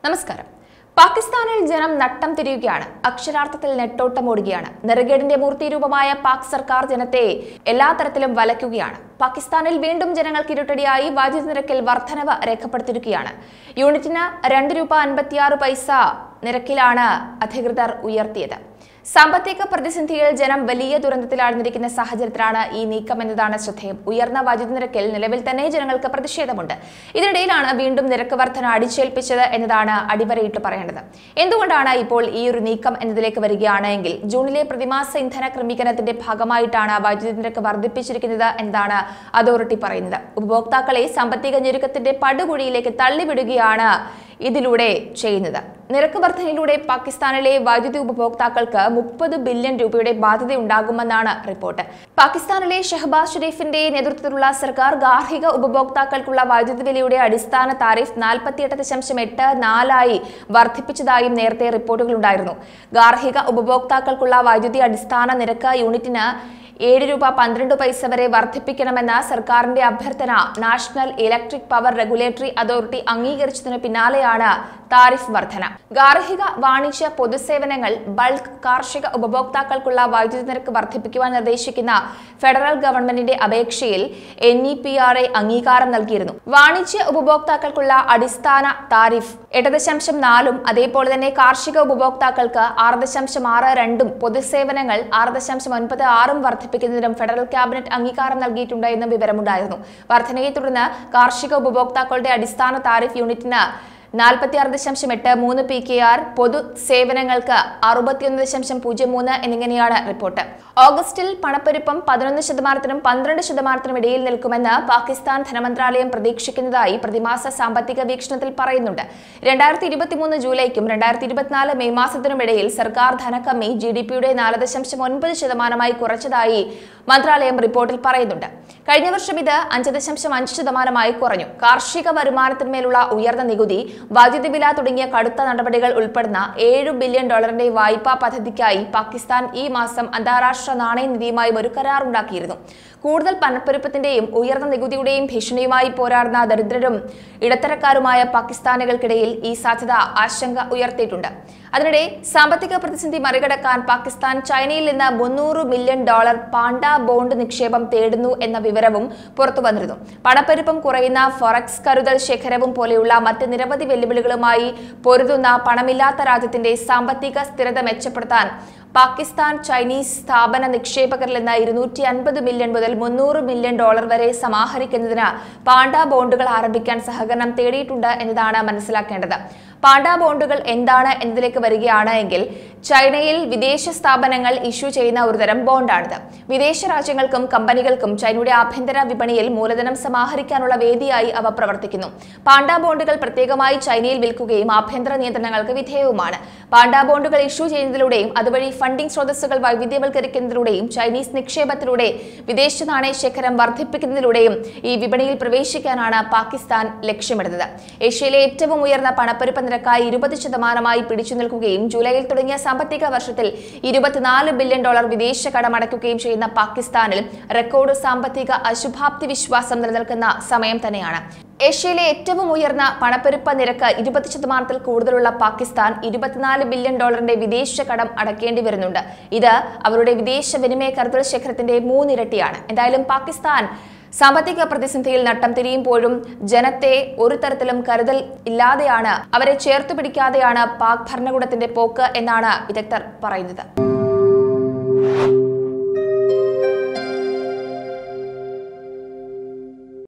നമസ്കാരം പാകിസ്ഥാനിൽ ജനം നട്ടം തിരിയുകയാണ് അക്ഷരാർത്ഥത്തിൽ നെട്ടോട്ടം ഓടുകയാണ് നെറുകേടിന്റെ മൂർത്തിരൂപമായ പാക് സർക്കാർ ജനത്തെ എല്ലാ തരത്തിലും വലയ്ക്കുകയാണ് പാകിസ്ഥാനിൽ വീണ്ടും ജനങ്ങൾക്ക് ഇരുട്ടടിയായി വൈദ്യുതി നിരക്കിൽ വർധനവ് രേഖപ്പെടുത്തിയിരിക്കുകയാണ് യൂണിറ്റിന് രണ്ട് രൂപ അൻപത്തിയാറ് പൈസ നിരക്കിലാണ് അധികൃതർ ഉയർത്തിയത് സാമ്പത്തിക പ്രതിസന്ധിയിൽ ജനം വലിയ ദുരന്തത്തിലാഴ്ന്നിരിക്കുന്ന സാഹചര്യത്തിലാണ് ഈ നീക്കം എന്നതാണ് ശ്രദ്ധേയം ഉയർന്ന വൈദ്യുതി നിരക്കിൽ നിലവിൽ തന്നെ ജനങ്ങൾക്ക് പ്രതിഷേധമുണ്ട് ഇതിനിടയിലാണ് വീണ്ടും നിരക്ക് വർധന അടിച്ചേൽപ്പിച്ചത് എന്നതാണ് അടിവരയിട്ട് പറയേണ്ടത് എന്തുകൊണ്ടാണ് ഇപ്പോൾ ഈ ഒരു നീക്കം എന്നതിലേക്ക് വരികയാണ് എങ്കിൽ ജൂണിലെ പ്രതിമാസ ഇന്ധന ക്രമീകരണത്തിന്റെ ഭാഗമായിട്ടാണ് വൈദ്യുതി നിരക്ക് വർദ്ധിപ്പിച്ചിരിക്കുന്നത് എന്നതാണ് അതോറിറ്റി പറയുന്നത് ഉപഭോക്താക്കളെ സാമ്പത്തിക ഞെരുക്കത്തിന്റെ പടുകുഴിയിലേക്ക് തള്ളിവിടുകയാണ് ഇതിലൂടെ ചെയ്യുന്നത് നിരക്ക് വർധനയിലൂടെ പാകിസ്ഥാനിലെ വൈദ്യുതി ഉപഭോക്താക്കൾക്ക് മുപ്പത് ബില്യൺ രൂപയുടെ ബാധ്യതയുണ്ടാകുമെന്നാണ് റിപ്പോർട്ട് പാകിസ്ഥാനിലെ ഷഹബാസ് ഷെരീഫിന്റെ നേതൃത്വത്തിലുള്ള സർക്കാർ ഗാർഹിക ഉപഭോക്താക്കൾക്കുള്ള വൈദ്യുതി വിലയുടെ അടിസ്ഥാന താരിഫ് നാൽപ്പത്തിയെട്ട് ദശാംശം എട്ട് നാലായി വർദ്ധിപ്പിച്ചതായും നേരത്തെ റിപ്പോർട്ടുകളുണ്ടായിരുന്നു ഗാർഹിക ഉപഭോക്താക്കൾക്കുള്ള വൈദ്യുതി അടിസ്ഥാന നിരക്ക് യൂണിറ്റിന് ഏഴ് രൂപ പന്ത്രണ്ട് പൈസ വരെ വർദ്ധിപ്പിക്കണമെന്ന സർക്കാരിന്റെ അഭ്യർത്ഥന national electric power regulatory authority അംഗീകരിച്ചതിന് പിന്നാലെയാണ് താരിഫ് വർധന ഗാർഹിക വാണിജ്യ പൊതുസേവനങ്ങൾ ബൾക്ക് കാർഷിക ഉപഭോക്താക്കൾക്കുള്ള വൈദ്യുതി നിരക്ക് വർദ്ധിപ്പിക്കുവാൻ നിർദ്ദേശിക്കുന്ന ഫെഡറൽ ഗവൺമെന്റിന്റെ അപേക്ഷയിൽ N E P R A അംഗീകാരം നൽകിയിരുന്നു വാണിജ്യ ഉപഭോക്താക്കൾക്കുള്ള അടിസ്ഥാന താരിഫ് എട്ട് ദശാംശം നാലും അതേപോലെ തന്നെ കാർഷിക ഉപഭോക്താക്കൾക്ക് ആറ് ദശാംശം ആറ് രണ്ടും പൊതുസേവനങ്ങൾ ആറ് ദശാംശം ഒൻപത് ആറും വർദ്ധിപ്പിക്കുന്നതിനും ഫെഡറൽ ക്യാബിനറ്റ് അംഗീകാരം നൽകിയിട്ടുണ്ട് എന്നും വിവരമുണ്ടായിരുന്നു വർധനയെ തുടർന്ന് കാർഷിക ഉപഭോക്താക്കളുടെ അടിസ്ഥാന താരിഫ് യൂണിറ്റിന് നാൽപ്പത്തിയാറ് ദശാംശം എട്ട് മൂന്ന് പി കെ ആർ പൊതു സേവനങ്ങൾക്ക് അറുപത്തിയൊന്ന് ദശാംശം പൂജ്യം മൂന്ന് എന്നിങ്ങനെയാണ് റിപ്പോർട്ട് ഓഗസ്റ്റിൽ പണപ്പെരുപ്പം പതിനൊന്ന് ശതമാനത്തിനും പന്ത്രണ്ട് ശതമാനത്തിനും ഇടയിൽ നിൽക്കുമെന്ന് പാകിസ്ഥാൻ ധനമന്ത്രാലയം പ്രതീക്ഷിക്കുന്നതായി പ്രതിമാസ സാമ്പത്തിക വീക്ഷണത്തിൽ പറയുന്നുണ്ട് രണ്ടായിരത്തി ഇരുപത്തിമൂന്ന് ജൂലൈക്കും രണ്ടായിരത്തി ഇരുപത്തിനാല് മെയ് മാസത്തിനും ഇടയിൽ സർക്കാർ ധനക്കമ്മി ജി ഡി പിയുടെ നാല് ദശാംശം ഒൻപത് ശതമാനമായി കുറച്ചതായി മന്ത്രാലയം റിപ്പോർട്ടിൽ പറയുന്നുണ്ട് കഴിഞ്ഞ വർഷം ഇത് അഞ്ച് ദശാംശം അഞ്ച് ശതമാനമായി കുറഞ്ഞു കാർഷിക വരുമാനത്തിന്മേലുള്ള ഉയർന്ന നികുതി വൈദ്യുതി വില തുടങ്ങിയ കടുത്ത നടപടികൾ ഉൾപ്പെടുന്ന ഏഴ് ബില്യൺ ഡോളറിന്റെ വായ്പാ പദ്ധതിക്കായി പാകിസ്ഥാൻ ഈ മാസം അന്താരാഷ്ട്ര നാണയനിധിയുമായി ഒരു കരാർ ഉണ്ടാക്കിയിരുന്നു കൂടുതൽ പണപ്പെരുപ്പത്തിന്റെയും ഉയർന്ന നികുതിയുടെയും ഭീഷണിയുമായി പോരാടുന്ന ദരിദ്രരും ഇടത്തരക്കാരുമായ പാകിസ്ഥാനികൾക്കിടയിൽ ഈ സാധ്യത ആശങ്ക ഉയർത്തിയിട്ടുണ്ട് അതിനിടെ സാമ്പത്തിക പ്രതിസന്ധി മറികടക്കാൻ പാകിസ്ഥാൻ ചൈനയിൽ നിന്ന് മുന്നൂറ് മില്യൺ ഡോളർ പാണ്ട ബോണ്ട് നിക്ഷേപം തേടുന്നു എന്ന വിവരവും പുറത്തു വന്നിരുന്നു പണപ്പെരുപ്പം കുറയുന്ന ഫൊറക്സ് കരുതൽ ശേഖരവും പോലെയുള്ള മറ്റ് നിരവധി വെല്ലുവിളികളുമായി പൊരുതുന്ന പണമില്ലാത്ത രാജ്യത്തിന്റെ സാമ്പത്തിക സ്ഥിരത മെച്ചപ്പെടുത്താൻ പാകിസ്ഥാൻ ചൈനീസ് സ്ഥാപന നിക്ഷേപകരിൽ നിന്ന് ഇരുന്നൂറ്റി അൻപത് മില്യൺ മുതൽ മുന്നൂറ് മില്യൺ ഡോളർ വരെ സമാഹരിക്കുന്നതിന് പാണ്ട ബോണ്ടുകൾ ആരംഭിക്കാൻ സഹകരണം തേടിയിട്ടുണ്ട് എന്നതാണ് മനസ്സിലാക്കേണ്ടത് പാണ്ട ബോണ്ടുകൾ എന്താണ് എന്നതിലേക്ക് വരികയാണ് എങ്കിൽ ചൈനയിൽ വിദേശ സ്ഥാപനങ്ങൾ ഇഷ്യൂ ചെയ്യുന്ന ഒരുതരം ബോണ്ടാണിത് വിദേശ രാജ്യങ്ങൾക്കും കമ്പനികൾക്കും ചൈനയുടെ ആഭ്യന്തര വിപണിയിൽ മൂലധനം സമാഹരിക്കാനുള്ള വേദിയായി അവ പ്രവർത്തിക്കുന്നു പാണ്ട ബോണ്ടുകൾ പ്രത്യേകമായി ചൈനയിൽ വിൽക്കുകയും ആഭ്യന്തര നിയന്ത്രണങ്ങൾക്ക് വിധേയവുമാണ് പാണ്ട ബോണ്ടുകൾ ഇഷ്യൂ ചെയ്യുന്നതിലൂടെയും അതുവഴി ഫണ്ടിംഗ് സ്രോതസ്സുകൾ വൈവിധ്യവൽക്കരിക്കുന്നതിലൂടെയും ചൈനീസ് നിക്ഷേപത്തിലൂടെ വിദേശ നാണയ ശേഖരം വർദ്ധിപ്പിക്കുന്നതിലൂടെയും ഈ വിപണിയിൽ പ്രവേശിക്കാനാണ് പാകിസ്ഥാൻ ലക്ഷ്യമിടുന്നത് ഏഷ്യയിലെ ഏറ്റവും ഉയർന്ന പണപ്പെരുപ്പ നിരക്കായി ഇരുപത് ശതമാനമായി പിടിച്ചു നിൽക്കുകയും ജൂലൈയിൽ തുടങ്ങിയ സാമ്പത്തിക വർഷത്തിൽ ഇരുപത്തിനാല് ബില്യൺ ഡോളർ വിദേശ കടമടയ്ക്കുകയും ചെയ്യുന്ന പാകിസ്ഥാനിൽ റെക്കോർഡ് സാമ്പത്തിക അശുഭാപ്തി വിശ്വാസം നിലനിൽക്കുന്ന സമയം തന്നെയാണ് ഏഷ്യയിലെ ഏറ്റവും ഉയർന്ന പണപ്പെരുപ്പ നിരക്ക് ഇരുപത് ശതമാനത്തിൽ കൂടുതലുള്ള പാകിസ്ഥാൻ ഇരുപത്തിനാല് ബില്യൺ ഡോളറിന്റെ വിദേശ കടം അടക്കേണ്ടി വരുന്നുണ്ട് ഇത് അവരുടെ വിദേശ വിനിമയ കരുതൽ ശേഖരത്തിന്റെ മൂന്നിരട്ടിയാണ് എന്തായാലും പാകിസ്ഥാൻ സാമ്പത്തിക പ്രതിസന്ധിയിൽ നട്ടം തിരിയുമ്പോഴും ജനത്തെ ഒരു തരത്തിലും കരുതൽ ഇല്ലാതെയാണ് അവരെ ചേർത്തു പിടിക്കാതെയാണ് പാക് ഭരണകൂടത്തിന്റെ പോക്ക് എന്നാണ് വിദഗ്ധർ പറയുന്നത്